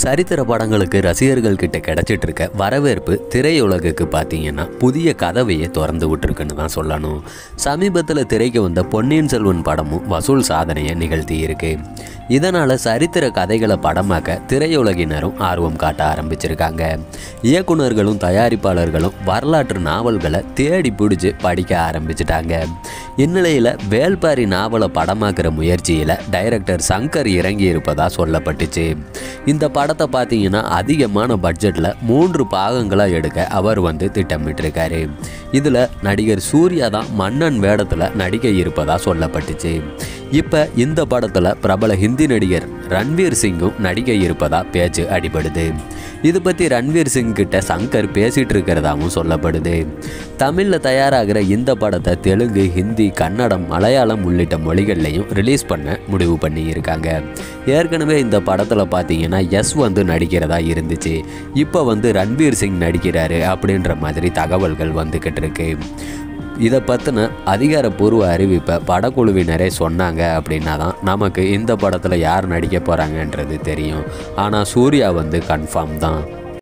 சரித்திர படங்களுக்கு ரசிகர்கள் கிட்ட கிடைச்சிட்டு இருக்க வரவேற்பு திரையுலகுக்கு பார்த்தீங்கன்னா புதிய கதவையே திறந்து விட்டுருக்குன்னு தான் சொல்லணும் சமீபத்தில் திரைக்கு வந்த பொன்னியின் செல்வன் படமும் வசூல் சாதனையை நிகழ்த்தி இருக்கு இதனால் சரித்திர கதைகளை படமாக்க திரையுலகினரும் ஆர்வம் காட்ட ஆரம்பிச்சிருக்காங்க இயக்குனர்களும் தயாரிப்பாளர்களும் வரலாற்று நாவல்களை தேடி பிடிச்சி படிக்க ஆரம்பிச்சிட்டாங்க இந்நிலையில் வேல்பாரி நாவலை படமாக்குற முயற்சியில் டைரக்டர் சங்கர் இறங்கி இருப்பதா சொல்லப்பட்டுச்சு இந்த படத்தை பார்த்தீங்கன்னா அதிகமான பட்ஜெட்டில் மூன்று பாகங்களாக எடுக்க அவர் வந்து திட்டமிட்டிருக்காரு இதில் நடிகர் சூர்யா தான் மன்னன் வேடத்தில் நடிக்க இருப்பதா சொல்லப்பட்டுச்சு இப்போ இந்த படத்தில் பிரபல ஹிந்தி நடிகர் ரன்வீர் சிங்கும் நடிக்க இருப்பதா பேச்சு அடிபடுது இது பற்றி ரன்வீர் சிங் கிட்ட சங்கர் பேசிட்டு இருக்கிறதாவும் சொல்லப்படுது தமிழில் தயாராகிற இந்த படத்தை தெலுங்கு ஹிந்தி கன்னடம் மலையாளம் உள்ளிட்ட மொழிகள்லையும் ரிலீஸ் பண்ண முடிவு பண்ணி இருக்காங்க ஏற்கனவே இந்த படத்தில் பார்த்தீங்கன்னா எஸ் வந்து நடிக்கிறதா இருந்துச்சு இப்போ வந்து ரன்வீர் சிங் நடிக்கிறாரு அப்படின்ற மாதிரி தகவல்கள் வந்துக்கிட்டு இருக்கு இதை பற்றின அதிகாரப்பூர்வ அறிவிப்பை படக்குழுவினரே சொன்னாங்க அப்படின்னா தான் நமக்கு இந்த படத்தில் யார் நடிக்க போகிறாங்கன்றது தெரியும் ஆனால் சூர்யா வந்து கன்ஃபார்ம் தான்